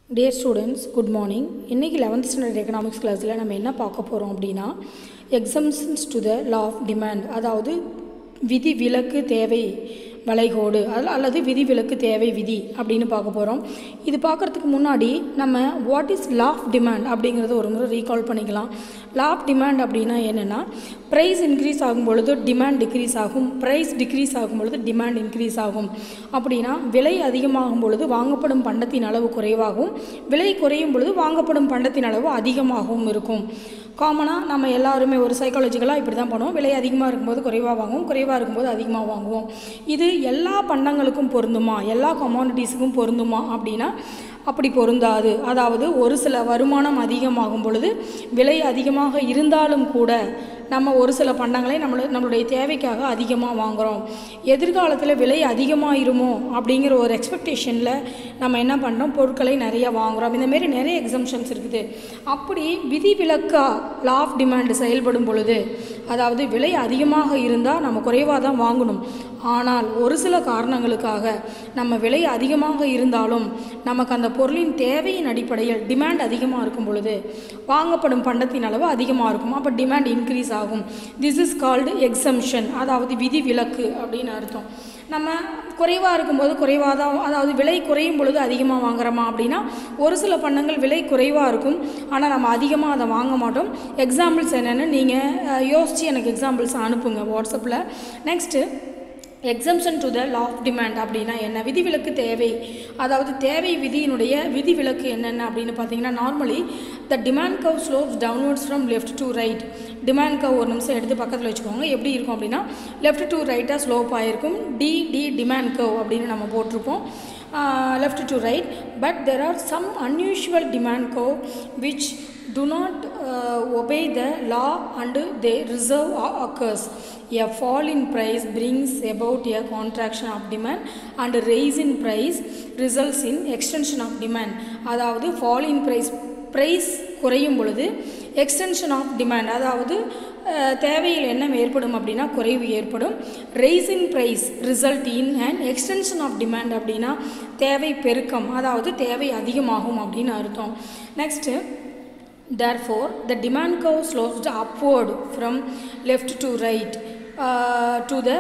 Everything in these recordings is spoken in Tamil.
டியர் ஸ்டூடெண்ட்ஸ் குட் மார்னிங் இன்றைக்கி லெவன்த் ஸ்டாண்டர்ட் எக்கனாமிக்ஸ் கிளாஸில் நம்ம என்ன பார்க்க போகிறோம் அப்படின்னா exemptions to the law of demand அதாவது விதி விலக்கு தேவை வளைகோடு அதில் அல்லது விதி விலக்கு தேவை விதி அப்படின்னு பார்க்க போகிறோம் இது பார்க்குறதுக்கு முன்னாடி நம்ம what is law of demand அப்படிங்கிறத ஒரு முறை ரீகால் பண்ணிக்கலாம் லா ஆஃப் டிமாண்ட் அப்படின்னா என்னென்னா ப்ரைஸ் இன்க்ரீஸ் ஆகும் பொழுது டிமாண்ட் டிக்ரீஸ் ஆகும் ப்ரைஸ் டிக்ரீஸ் ஆகும் பொழுது டிமாண்ட் இன்க்ரீஸ் ஆகும் அப்படின்னா விலை அதிகமாகும் பொழுது வாங்கப்படும் பண்டத்தின் அளவு குறைவாகவும் விலை குறையும் பொழுது வாங்கப்படும் பண்டத்தின் அளவு அதிகமாகவும் இருக்கும் காமனாக நம்ம எல்லாருமே ஒரு சைக்காலஜிக்கலாக இப்படி தான் பண்ணுவோம் விலை அதிகமாக இருக்கும்போது குறைவாக வாங்குவோம் குறைவாக இருக்கும்போது அதிகமாக வாங்குவோம் இது எல்லா பண்டங்களுக்கும் பொருந்துமா எல்லா கமாடிட்டிஸுக்கும் பொருந்துமா அப்படின்னா அப்படி பொருந்தாது அதாவது ஒரு சில வருமானம் அதிகமாகும் பொழுது விலை அதிகமாக இருந்தாலும் கூட நம்ம ஒரு சில பண்டங்களை நம்மள நம்மளுடைய தேவைக்காக அதிகமாக வாங்குகிறோம் எதிர்காலத்தில் விலை அதிகமாயிருமோ அப்படிங்கிற ஒரு எக்ஸ்பெக்டேஷனில் நம்ம என்ன பண்ணுறோம் பொருட்களை நிறைய வாங்குகிறோம் இந்தமாரி நிறைய எக்ஸம்ஷன்ஸ் இருக்குது அப்படி விதிவிலக்கா லா ஆஃப் டிமாண்ட் செயல்படும் பொழுது அதாவது விலை அதிகமாக இருந்தால் நம்ம குறைவாக தான் வாங்கணும் ஆனால் ஒரு சில காரணங்களுக்காக நம்ம விலை அதிகமாக இருந்தாலும் நமக்கு அந்த பொருளின் தேவையின் அடிப்படையில் டிமாண்ட் அதிகமாக இருக்கும் பொழுது வாங்கப்படும் பண்டத்தின் அளவு அதிகமாக இருக்கும் அப்போ டிமாண்ட் இன்க்ரீஸ் ஆகும் திஸ் இஸ் கால்டு எக்ஸம்ஷன் அதாவது விதி விலக்கு அப்படின்னு அர்த்தம் நம்ம குறைவாக இருக்கும்போது குறைவாக தான் அதாவது விலை குறையும் பொழுது அதிகமாக வாங்குறோமா அப்படின்னா ஒரு சில பண்டங்கள் விலை குறைவாக இருக்கும் ஆனால் நம்ம அதிகமாக அதை வாங்க மாட்டோம் எக்ஸாம்பிள்ஸ் என்னென்னு நீங்கள் யோசித்து எனக்கு எக்ஸாம்பிள்ஸ் அனுப்புங்க வாட்ஸ்அப்பில் next exemption to the law of demand அப்படின்னா என்ன விதிவிலக்கு தேவை அதாவது தேவை விதியினுடைய விதிவிலக்கு என்னென்ன அப்படின்னு பார்த்தீங்கன்னா normally the demand curve slopes downwards from left to right demand curve ஒரு நிமிஷம் எடுத்து பக்கத்தில் வச்சுக்கோங்க எப்படி இருக்கும் அப்படின்னா லெஃப்ட் டு ரைட்டாக ஸ்லோப் ஆகிருக்கும் டி டி டிமாண்ட் கவ் அப்படின்னு நம்ம போட்டிருப்போம் left to right but there are some unusual demand curve which do not uh, obey the law and they reserve or occurs. A fall in price brings about a contraction of demand and rise in price results in extension of demand. அதாவது fall in price ப்ரைஸ் குறையும் பொழுது எக்ஸ்டென்ஷன் ஆஃப் டிமாண்ட் அதாவது தேவையில் என்ன ஏற்படும் அப்படின்னா குறைவு ஏற்படும் rise in price result in and extension of demand அப்படின்னா தேவை பெருக்கம் அதாவது தேவை அதிகமாகும் அப்படின்னு அர்த்தம் next Therefore, the demand curve slopes upward from left to right uh, to the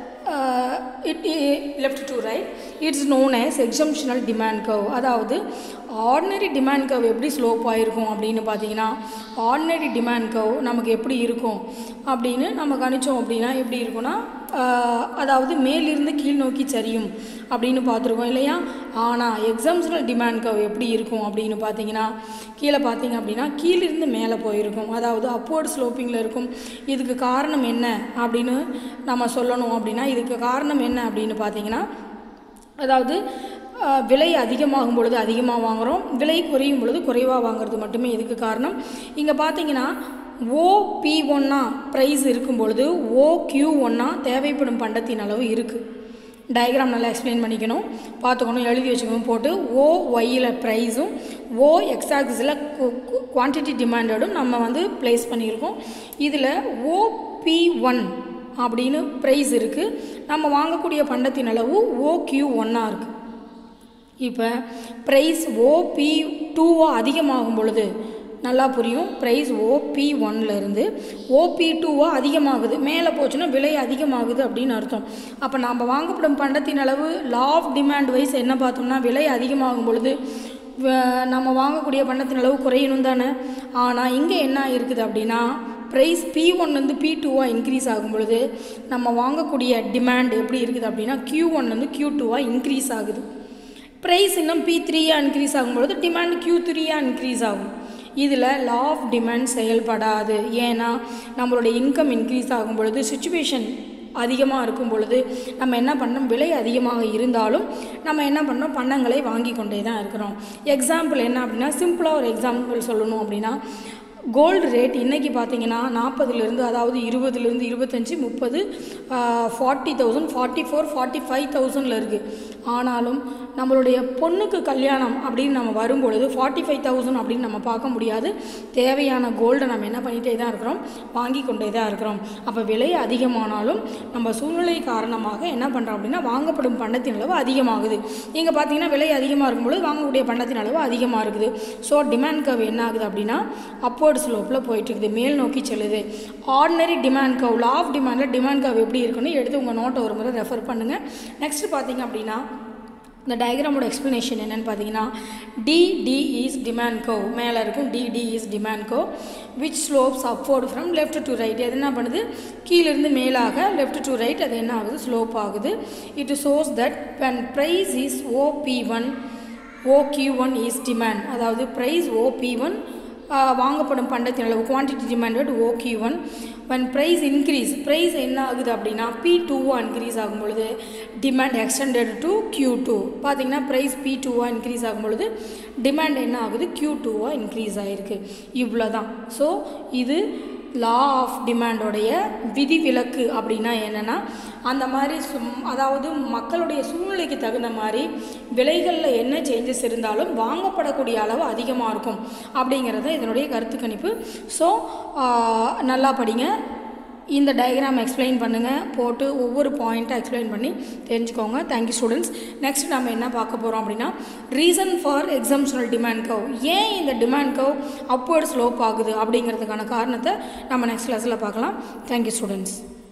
uh, it, it, left to right. It's known as exemptional demand curve. அதாவது ஆர்டினரி டிமாண்ட் கவ் எப்படி ஸ்லோப் ஆகிருக்கும் அப்படின்னு பார்த்தீங்கன்னா ஆர்டினரி டிமாண்ட் கவ் நமக்கு எப்படி இருக்கும் அப்படின்னு நம்ம கணிச்சோம் அப்படின்னா எப்படி இருக்கும்னா அதாவது மேலிருந்து கீழ் நோக்கி சரியும் அப்படின்னு பார்த்துருக்கோம் இல்லையா ஆனால் எக்ஸாம்ஷனல் டிமாண்ட் கவ் எப்படி இருக்கும் அப்படின்னு பார்த்தீங்கன்னா கீழே பார்த்தீங்க அப்படின்னா கீழிருந்து மேலே போயிருக்கும் அதாவது அப்வர்ட் ஸ்லோப்பிங்கில் இருக்கும் இதுக்கு காரணம் என்ன அப்படின்னு நம்ம சொல்லணும் அப்படின்னா இதுக்கு காரணம் என்ன அப்படின்னு பார்த்தீங்கன்னா அதாவது விலை அதிகமாகும் பொழுது அதிகமாக வாங்குகிறோம் விலை குறையும் பொழுது குறைவாக வாங்குறது மட்டுமே இதுக்கு காரணம் இங்கே பார்த்தீங்கன்னா ஓ பி ஒன்னா ப்ரைஸ் இருக்கும் பொழுது ஓ கியூ ஒன்னா தேவைப்படும் பண்டத்தின் அளவு இருக்குது டயக்ராம் நல்லா எக்ஸ்பிளைன் பண்ணிக்கணும் பார்த்துக்கணும் எழுதி வச்சுக்கணும் போட்டு ஓ ஒய்யில் ப்ரைஸும் ஓ எக்ஸாக்ஸில் குவான்டிட்டி டிமாண்டடும் நம்ம வந்து ப்ளேஸ் பண்ணியிருக்கோம் இதில் ஓ பி ஒன் அப்படின்னு ப்ரைஸ் இருக்குது நம்ம வாங்கக்கூடிய பண்டத்தின் அளவு ஓ கியூ ஒன்னாக இருக்குது இப்போ ப்ரைஸ் ஓபி டூவோ அதிகமாகும் பொழுது நல்லா புரியும் ப்ரைஸ் ஓபி ஒன்லேருந்து ஓபி டூவோ அதிகமாகுது மேலே போச்சுன்னா விலை அதிகமாகுது அப்படின்னு அர்த்தம் அப்போ நாம் வாங்கப்படும் பண்டத்தின் அளவு லா ஆஃப் டிமாண்ட் வைஸ் என்ன பார்த்தோம்னா விலை அதிகமாகும் பொழுது நம்ம வாங்கக்கூடிய பண்டத்தின் அளவு குறையணும் தானே ஆனால் இங்கே என்ன இருக்குது அப்படின்னா ப்ரைஸ் பி ஒன்லேருந்து பி டூவாக இன்க்ரீஸ் ஆகும் பொழுது நம்ம வாங்கக்கூடிய டிமாண்ட் எப்படி இருக்குது அப்படின்னா க்யூ ஒன்லேருந்து க்யூ டூவாக இன்க்ரீஸ் ஆகுது ப்ரைஸ் இன்னும் பி த்ரீயாக இன்க்ரீஸ் ஆகும்பொழுது டிமாண்ட் க்யூ த்ரீயாக இன்க்ரீஸ் ஆகும் இதில் லா ஆஃப் டிமாண்ட் செயல்படாது ஏன்னா நம்மளுடைய இன்கம் இன்க்ரீஸ் ஆகும் பொழுது சுச்சுவேஷன் அதிகமாக இருக்கும் பொழுது நம்ம என்ன பண்ணோம் விலை அதிகமாக இருந்தாலும் நம்ம என்ன பண்ணோம் பண்டங்களை வாங்கி கொண்டே தான் இருக்கிறோம் எக்ஸாம்பிள் என்ன அப்படின்னா சிம்பிளாக ஒரு எக்ஸாம்பிள் சொல்லணும் அப்படின்னா கோல்டு ரேட் இன்றைக்கி பார்த்தீங்கன்னா நாற்பதுலேருந்து அதாவது இருபதுலேருந்து இருபத்தஞ்சி முப்பது forty thousand forty four forty five தௌசண்டில் இருக்குது ஆனாலும் நம்மளுடைய பொண்ணுக்கு கல்யாணம் அப்படின்னு நம்ம வரும்பொழுது ஃபார்ட்டி ஃபைவ் தௌசண்ட் அப்படின்னு நம்ம பார்க்க முடியாது தேவையான கோல்டை நம்ம என்ன பண்ணிகிட்டே தான் இருக்கிறோம் வாங்கி கொண்டே தான் இருக்கிறோம் அப்போ விலை அதிகமானாலும் நம்ம சூழ்நிலை காரணமாக என்ன பண்ணுறோம் அப்படின்னா வாங்கப்படும் பண்டத்தின் அளவு அதிகமாகுது இங்கே பார்த்தீங்கன்னா விலை அதிகமாக இருக்கும்பொழுது வாங்கக்கூடிய பண்டத்தின் அளவு அதிகமாக இருக்குது ஸோ டிமாண்ட் கவ் என்ன ஆகுது அப்படின்னா அப்போர்டு ஸ்லோப்பில் போயிட்டுருக்குது மேல் நோக்கி செல்லுது ordinary demand curve law of டிமாண்டில் டிமாண்ட் கவ் எப்படி இருக்குன்னு எடுத்து உங்கள் நோட்டை ஒரு முறை ரெஃபர் பண்ணுங்கள் நெக்ஸ்ட் பார்த்தீங்க அப்படின்னா இந்த டயக்ராமோட எக்ஸ்ப்ளனேஷன் என்னென்னு பார்த்தீங்கன்னா டிடி இஸ் டிமாண்ட் கோ மேலே இருக்கும் DD is demand curve which slopes upward from left to right அது என்ன பண்ணுது கீழிருந்து மேலாக லெஃப்ட் டு ரைட் அது என்ன ஆகுது ஸ்லோப் ஆகுது it shows that when price is OP one OQ one is demand அதாவது ப்ரைஸ் ஓபி ஒன் வாங்கப்படும் பண்டத்தின் அளவு quantity demanded OQ one when price increase price என்ன ஆகுது அப்படின்னா பி டூவாக இன்க்ரீஸ் ஆகும் பொழுது demand extended to Q two பார்த்தீங்கன்னா ப்ரைஸ் பி டூவாக இன்க்ரீஸ் ஆகும் பொழுது டிமாண்ட் என்ன ஆகுது கியூ டூவாக இன்க்ரீஸ் ஆகிருக்கு இவ்வளோ தான் ஸோ இது லா ஆஃப் டிமாண்டோடைய விதிவிலக்கு அப்படின்னா என்னென்னா அந்த மாதிரி சும் அதாவது மக்களுடைய சூழ்நிலைக்கு தகுந்த மாதிரி விலைகளில் என்ன சேஞ்சஸ் இருந்தாலும் வாங்கப்படக்கூடிய அளவு அதிகமாக இருக்கும் அப்படிங்கிறது இதனுடைய கருத்து கணிப்பு ஸோ நல்லா படிங்க இந்த டயக்ராம் எக்ஸ்பிளைன் பண்ணுங்கள் போட்டு ஒவ்வொரு பாயிண்ட்டாக எக்ஸ்பிளைன் பண்ணி தெரிஞ்சுக்கோங்க தேங்க்யூ ஸ்டூடெண்ட்ஸ் நெக்ஸ்ட் நம்ம என்ன பார்க்க போகிறோம் அப்படின்னா reason for exemptional demand curve ஏன் இந்த டிமாண்ட் கவ் அப்வர்ட் ஸ்லோப் ஆகுது அப்படிங்கிறதுக்கான காரணத்தை நம்ம நெக்ஸ்ட் கிளாஸில் பார்க்கலாம் தேங்க்யூ ஸ்டூடெண்ட்ஸ்